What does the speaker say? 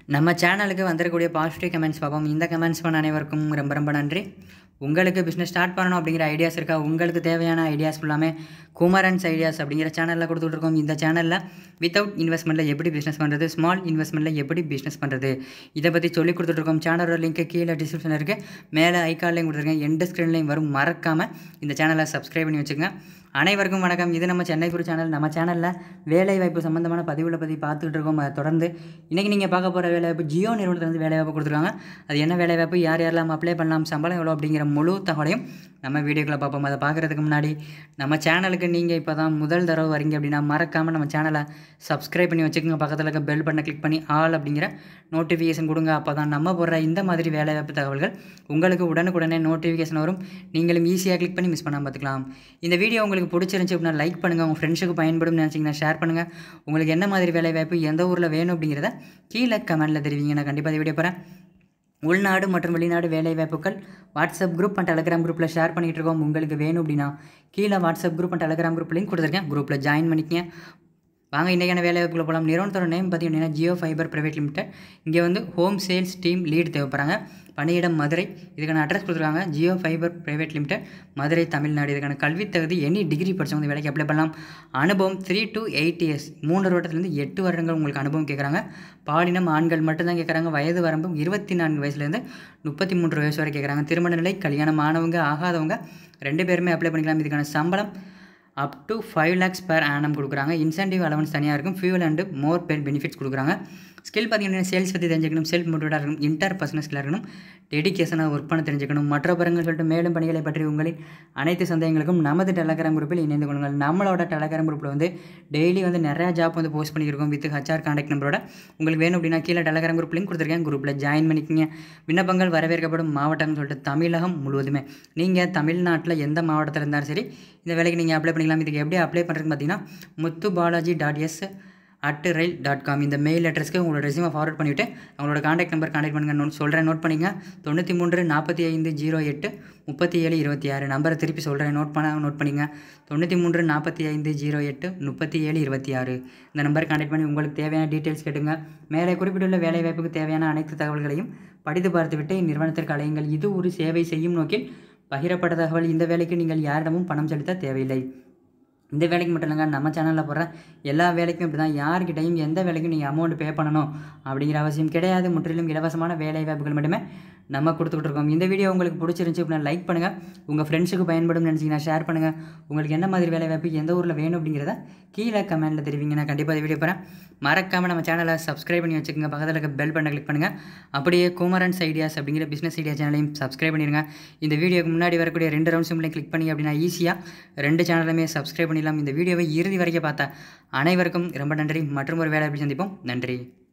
நம்ம சேனலுக்கு வந்திருக்கக்கூடிய பாசிட்டிவ் கமெண்ட்ஸ் பார்ப்போம் இந்த கமெண்ட்ஸ் பண்ண அனைவருக்கும் ரொம்ப ரொம்ப நன்றி உங்களுக்கு பிஸ்னஸ் ஸ்டார்ட் பண்ணணும் அப்படிங்கிற ஐடியாஸ் இருக்கா உங்களுக்கு தேவையான ஐடியாஸ் ஃபுல்லாமே குமரன்ஸ் ஐடியாஸ் அப்படிங்கிற சேனலில் கொடுத்துட்ருக்கோம் இந்த சேனலில் வித்தவுட் இன்வெஸ்ட்மெண்ட்டில் எப்படி பிஸ்னஸ் பண்ணுறது ஸ்மால் இன்வெஸ்ட்மெண்ட்டில் எப்படி பிஸ்னஸ் பண்ணுறது இதை பற்றி சொல்லி கொடுத்துட்ருக்கோம் சேனலோட லிங்க் கீழே டிஸ்கிரிப்ஷனில் இருக்குது மேலே ஐக்கார்லையும் கொடுத்துருக்கேன் எண்டு ஸ்க்ரீன்லையும் வரும் மறக்காமல் இந்த சேனலை சப்ஸ்கிரைப் பண்ணி வச்சுக்கோங்க அனைவருக்கும் வணக்கம் இது நம்ம சென்னை குரு சேனல் நம்ம சேனலில் வேலைவாய்ப்பு சம்மந்தமான பதிவுகளை பற்றி பார்த்துக்கிட்டு இருக்கோம் அதை தொடர்ந்து இன்றைக்கி நீங்கள் பார்க்க போகிற வேலைவாய்ப்பு ஜியோ நிறுவனத்துலேருந்து வேலைவாய்ப்பு கொடுத்துருக்காங்க அது என்ன வேலைவாய்ப்பு யார் யாரெல்லாம் அப்ளை பண்ணலாம் சம்பளம் எவ்வளோ அப்படிங்கிற முழு தகவலையும் நம்ம வீடியோக்களை பார்ப்போம் அதை பார்க்குறதுக்கு முன்னாடி நம்ம சேனலுக்கு நீங்கள் இப்போ தான் முதல் தடவை வரீங்க அப்படின்னா மறக்காமல் நம்ம சேனலை சப்ஸ்கிரைப் பண்ணி வச்சுக்கோங்க பக்கத்தில் இருக்க பெல் பட்டனை கிளிக் பண்ணி ஆல் அப்படிங்கிற நோட்டிஃபிகேஷன் கொடுங்க அப்போ தான் நம்ம போடுற இந்த மாதிரி வேலைவாய்ப்பு தகவல்கள் உங்களுக்கு உடனுக்குடனே நோட்டிஃபிகேஷன் வரும் நீங்களும் ஈஸியாக கிளிக் பண்ணி மிஸ் பண்ணாமல் பார்த்துக்கலாம் இந்த வீடியோ உங்களுக்கு பிடிச்சிருந்துச்சி அப்படின்னா லைக் பண்ணுங்கள் உங்கள் ஃப்ரெண்ட்ஸுக்கு பயன்படும் நினச்சிங்கன்னா ஷேர் பண்ணுங்கள் உங்களுக்கு என்ன மாதிரி வேலைவாய்ப்பு எந்த ஊரில் வேணும் அப்படிங்கிறத கீழே கமெண்ட்டில் தெரிவிங்க நான் கண்டிப்பாக இந்த வீடியோ போகிறேன் உள்நாடு மற்றும் வெளிநாடு வேலைவாய்ப்புகள் வாட்ஸ்அப் குரூப் அண்ட் டெலகிராம் குரூப்பில் ஷேர் பண்ணிகிட்டு இருக்கோம் உங்களுக்கு வேணும் அப்படின்னா கீழே WhatsApp group and Telegram group link கொடுத்துருக்கேன் குரூப்பில் ஜாயின் பண்ணிக்கங்க வாங்க இன்றைக்கான வேலைவாய்ப்புக்குள்ள போகலாம் நிறுவனத்தோட நேம் பார்த்தீங்கன்னா ஜியோ ஃபைபர் ப்ரைவேட் லிமிடெட் இங்கே வந்து ஹோம் சேல்ஸ் டீம் லீட் தேவைப்படுறாங்க பணியிடம் மதுரை இதுக்கான அட்ரஸ் கொடுத்துருக்காங்க Jio fibre private limited Madurai Tamil Nadu இதுக்கான கல்வி தகுதி எனி டிகிரி படித்தவங்க வேலைக்கு அப்ளை பண்ணலாம் அனுபவம் த்ரீ டு எயிட் இயர்ஸ் மூன்று வருடத்துலேருந்து எட்டு வருடங்கள் உங்களுக்கு அனுபவம் கேட்குறாங்க பாலினம் ஆண்கள் மட்டும்தான் கேட்குறாங்க வயது வரம்பு இருபத்தி நான்கு வயசுலேருந்து முப்பத்தி மூன்று வயசு வரை கேட்குறாங்க திருமண நிலை கல்யாணம் ஆனவங்க ஆகாதவங்க ரெண்டு பேருமே அப்ளை பண்ணிக்கலாம் இதுக்கான சம்பளம் up to five lakhs per annum கொடுக்குறாங்க இன்சென்டிவ் அலவன்ஸ் தனியாக இருக்கும் fuel and more ben benefits கொடுக்குறாங்க ஸ்கில் பார்த்தீங்கன்னா சேல்ஸ் பற்றி தெரிஞ்சுக்கணும் செல்ஃப் மோட்டிவேட்டாக இருக்கணும் இன்டர் பர்சனல் ஸ்கில்லாக இருக்கணும் டெடிக்கேஷனாக ஒர்க் பண்ண தெரிஞ்சுக்கணும் மற்ற பரங்கள் சொல்லிட்டு மேலும் பணிகளை பற்றி உங்களின் அனைத்து சந்தேகங்களுக்கும் நமது டெலகிராம் குரூப்பில் இணைந்து கொள்ளுங்கள் நம்மளோட டெலகிராம் குரூப்பில் வந்து டெய்லி வந்து நிறையா ஜாப் வந்து போஸ்ட் பண்ணியிருக்கோம் வித் ஹச்ஆர் கான்டாக்ட் நம்பரோட உங்களுக்கு வேணும் அப்படின்னா கீழே டெலகிராம் குரூப் லிங்க் கொடுத்துருக்கேன் குரூப்பில் ஜாயின் பண்ணிக்கிங்க விண்ணப்பங்கள் வரவேற்கப்படும் மாவட்டம்னு சொல்லிட்டு தமிழகம் முழுவதுமே நீங்கள் தமிழ்நாட்டில் எந்த மாவட்டத்தில் இருந்தாலும் சரி இந்த வேலைக்கு நீங்கள் அப்ளை பண்ணிக்கலாம் இதுக்கு எப்படி அப்ளை பண்ணுறதுன்னு பார்த்தீங்கன்னா Muthu Balaji dot S at rail dot com இந்த மெயில் அட்ரஸ்க்கு உங்களோட ரெசியூமை ஃபார்வர்ட் பண்ணிவிட்டு அவங்களோட காண்டாக்ட் நம்பர் காண்டாக்ட் பண்ணுங்க நோட் சொல்கிறேன் நோட் பண்ணிங்க தொண்ணூற்றி மூன்று நாற்பத்தி ஐந்து ஜீரோ எட்டு முப்பத்தி ஏழு இருபத்தி ஆறு நம்பரை திருப்பி சொல்கிறேன் நோட் பண்ண நோட் பண்ணிங்க தொண்ணூற்றி மூன்று நாற்பத்தி ஐந்து ஜீரோ எட்டு முப்பத்தி ஏழு இருபத்தி ஆறு இந்த நம்பர் காண்டாக்ட் பண்ணி உங்களுக்கு தேவையான டீட்டெயில்ஸ் கேட்டுங்க மேலே குறிப்பிட்டுள்ள வேலைவாய்ப்புக்கு தேவையான அனைத்து தகவல்களையும் படித்து பார்த்துவிட்டு இந்நிறுவனத்திற்கு அலையுங்கள் இது ஒரு சேவை செய்யும் நோக்கில் பகிரப்பட்ட தகவல் இந்த வேலைக்கு நீங்கள் யாரிடமும் பணம் செலுத்த தேவையில்லை இந்த வேலைக்கு மட்டும் இல்லைங்க நம்ம சேனலில் போடுற எல்லா வேலைக்கும் இப்படி தான் யார்கிட்டையும் எந்த வேலைக்கும் நீங்கள் அமௌண்ட் பே பண்ணணும் அப்படிங்கிற அவசியம் கிடையாது முற்றிலும் இலவசமான வேலை வாய்ப்புகள் மட்டுமே நம்ம கொடுத்துக்கிட்டு இருக்கோம் இந்த வீடியோ உங்களுக்கு பிடிச்சிருந்துச்சி அப்படின்னா லைக் பண்ணுங்கள் உங்கள் ஃப்ரெண்ட்ஸுக்கு பயன்படும் நினச்சிங்கன்னா ஷேர் பண்ணுங்கள் உங்களுக்கு என்ன மாதிரி வேலை வாய்ப்பு எந்த ஊரில் வேணும் அப்படிங்கிறத கீழே கமெண்ட்டில் தெரிவிங்க நான் கண்டிப்பாக இந்த வீடியோ போகிறேன் மறக்காமல் நம்ம சேனலை சப்ஸ்கிரைப் பண்ணி வச்சுக்கோங்க பக்கத்தில் இருக்க பெல் பட்டனை கிளிக் பண்ணுங்கள் அப்படியே குமரன்ஸ் ஐடியாஸ் அப்படிங்கிற பிஸ்னஸ் ஐடியா சேனலையும் சப்ஸ்கிரைப் பண்ணிடுங்க இந்த வீடியோக்கு முன்னாடி வரக்கூடிய ரெண்டு ரவுண்ட் சிம்லையும் கிளிக் பண்ணி அப்படின்னா ஈஸியாக ரெண்டு சேனலுமே சப்ஸ்கிரைப் பண்ணிடலாம் இந்த வீடியோவை இறுதி வரைக்கும் பார்த்த அனைவருக்கும் ரொம்ப நன்றி மற்றும் ஒரு வேலை எப்படி சந்திப்போம் நன்றி